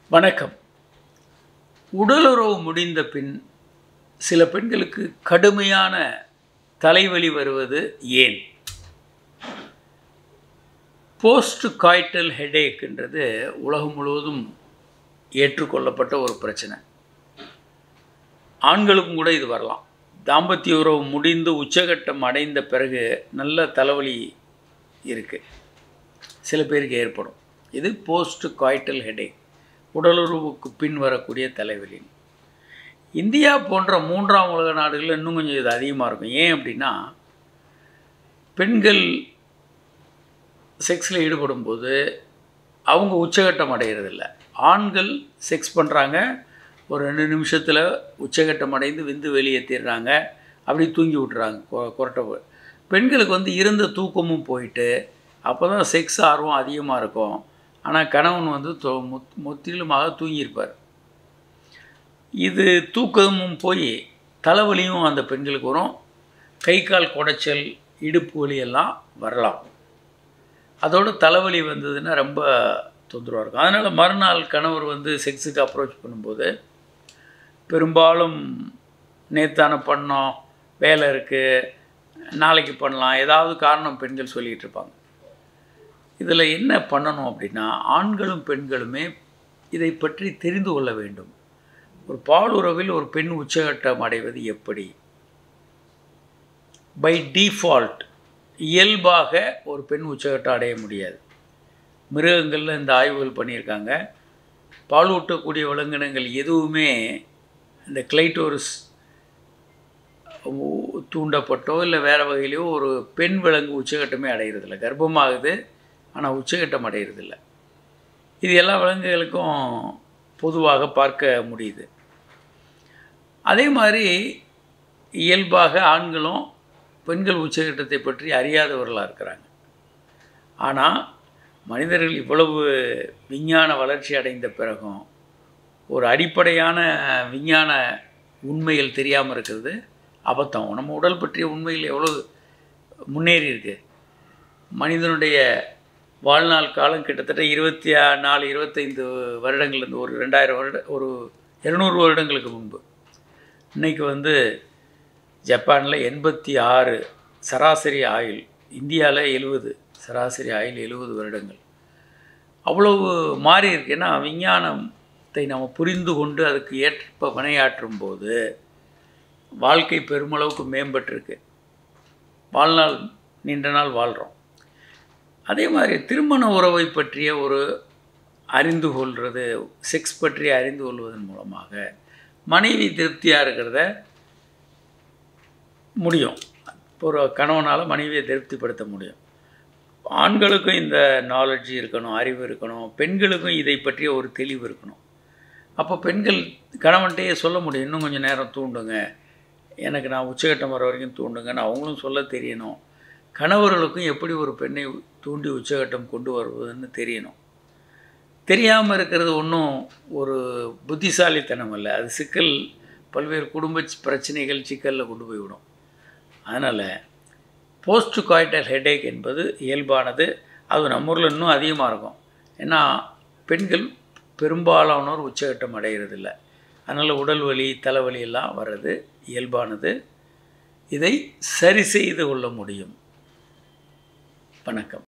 வணக்கம் உடலுறவு முடிந்த பின் சில பெண்களுக்கு கடுமையான தலைவலி வருவது ஏன் போஸ்ட் காய்டல் ஹெடேக்ன்றது உலகம் முழுவதும் ஏற்றுக்கொள்ளப்பட்ட ஒரு பிரச்சனை ஆண்களுக்கும் கூட இது வரலாம் தாம்பத்திய உறவு முடிந்து உச்சகட்டம் அடைந்த பிறகு நல்ல தலைவலி இருக்குது சில பேருக்கு ஏற்படும் இது போஸ்ட் காய்டல் ஹெடேக் உடலுறவுக்கு பின் வரக்கூடிய தலைவலி இந்தியா போன்ற மூன்றாம் உலக நாடுகளில் இன்னும் கொஞ்சம் இது அதிகமாக இருக்கும் ஏன் அப்படின்னா பெண்கள் செக்ஸில் ஈடுபடும் போது அவங்க உச்சகட்டம் அடைகிறதில்ல ஆண்கள் செக்ஸ் பண்ணுறாங்க ஒரு ரெண்டு நிமிஷத்தில் உச்சகட்டம் அடைந்து விந்து வெளியேற்றிடுறாங்க அப்படி தூங்கி விட்டுறாங்க கொ- கொரட்டை போ- பெண்களுக்கு வந்து இருந்த தூக்கமும் போயிட்டு அப்போ தான் செக்ஸ் ஆர்வம் அதிகமாக இருக்கும் ஆனால் கணவன் வந்து தொ முத் முற்றிலுமாக தூங்கியிருப்பார் இது தூக்கமும் போய் தலைவலியும் அந்த பெண்களுக்கு வரும் கை கால் குடைச்சல் இடுப்பு வலி எல்லாம் வரலாம் அதோட தலைவலி வந்ததுன்னா ரொம்ப தொந்தரவாக இருக்கும் அதனால் மறுநாள் கணவர் வந்து செக்ஸுக்கு அப்ரோச் பண்ணும்போது பெரும்பாலும் நேத்தான பண்ணோம் வேலை இருக்குது நாளைக்கு பண்ணலாம் ஏதாவது காரணம் பெண்கள் சொல்லிகிட்டு இருப்பாங்க இதில் என்ன பண்ணணும் அப்படின்னா ஆண்களும் பெண்களுமே இதை பற்றி தெரிந்து கொள்ள வேண்டும் ஒரு பாலுறவில் ஒரு பெண் உச்சகட்டம் அடைவது எப்படி பை டிஃபால்ட் இயல்பாக ஒரு பெண் உச்சகட்டம் அடைய முடியாது மிருகங்களில் இந்த ஆய்வுகள் பண்ணியிருக்காங்க பால் ஊட்டக்கூடிய விலங்கினங்கள் எதுவுமே இந்த கிளைட்டோரிஸ் தூண்டப்பட்டோ இல்லை வேறு வகையிலையோ ஒரு பெண் விலங்கு உச்சகட்டமே அடைகிறதில்ல கர்ப்பமாகுது ஆனால் உச்சகட்டம் அடைகிறதில்ல இது எல்லா விலங்குகளுக்கும் பொதுவாக பார்க்க முடியுது அதே மாதிரி இயல்பாக ஆண்களும் பெண்கள் உச்சகட்டத்தை பற்றி அறியாதவர்களாக இருக்கிறாங்க ஆனால் மனிதர்கள் இவ்வளவு விஞ்ஞான வளர்ச்சி அடைந்த பிறகும் ஒரு அடிப்படையான விஞ்ஞான உண்மைகள் தெரியாமல் இருக்கிறது அபத்தம் நம்ம உடல் பற்றிய உண்மைகள் எவ்வளோ முன்னேறி இருக்கு மனிதனுடைய வாழ்நாள் காலம் கிட்டத்தட்ட இருபத்தி நாலு இருபத்தைந்து வருடங்கள்லேருந்து ஒரு ரெண்டாயிரம் வருட ஒரு இருநூறு வருடங்களுக்கு முன்பு இன்னைக்கு வந்து ஜப்பானில் எண்பத்தி ஆறு சராசரி ஆயுள் இந்தியாவில் எழுபது சராசரி ஆயுள் எழுபது வருடங்கள் அவ்வளவு மாறி இருக்கு ஏன்னா விஞ்ஞானத்தை நம்ம புரிந்து கொண்டு அதுக்கு ஏற்ப வினையாற்றும் போது வாழ்க்கை பெருமளவுக்கு மேம்பட்டிருக்கு வாழ்நாள் நீண்ட நாள் வாழ்கிறோம் அதே மாதிரி திருமண உறவை பற்றிய ஒரு அறிந்து கொள்வது செக்ஸ் பற்றி அறிந்து கொள்வதன் மூலமாக மனைவி திருப்தியாக இருக்கிறத முடியும் ஒரு கணவனால் மனைவியை திருப்திப்படுத்த முடியும் ஆண்களுக்கும் இந்த நாலேஜ் இருக்கணும் அறிவு இருக்கணும் பெண்களுக்கும் இதை பற்றிய ஒரு தெளிவு இருக்கணும் அப்போ பெண்கள் கணவன்கிட்டயே சொல்ல முடியும் இன்னும் கொஞ்சம் நேரம் தூண்டுங்க எனக்கு நான் உச்சகட்டம் வர வரைக்கும் தூண்டுங்கன்னு அவங்களும் சொல்ல தெரியணும் கணவர்களுக்கும் எப்படி ஒரு பெண்ணை தூண்டி உச்சகட்டம் கொண்டு வருவதுன்னு தெரியணும் தெரியாமல் இருக்கிறது ஒன்றும் ஒரு புத்திசாலித்தனம் இல்லை அது சிக்கல் பல்வேறு குடும்ப சி- பிரச்சனைகள் சிக்கலில் கொண்டு போய் விடும் அதனால் போஸ்ட் காய்டல் ஹெடேக் என்பது இயல்பானது அது நம்ம ஊரில் இன்னும் அதிகமாக இருக்கும் ஏன்னா பெண்கள் பெரும்பாலானோர் உச்சகட்டம் அடைகிறதில்ல அதனால் உடல் வலி தலைவலி எல்லாம் வர்றது இயல்பானது இதை சரி செய்து கொள்ள முடியும் வணக்கம்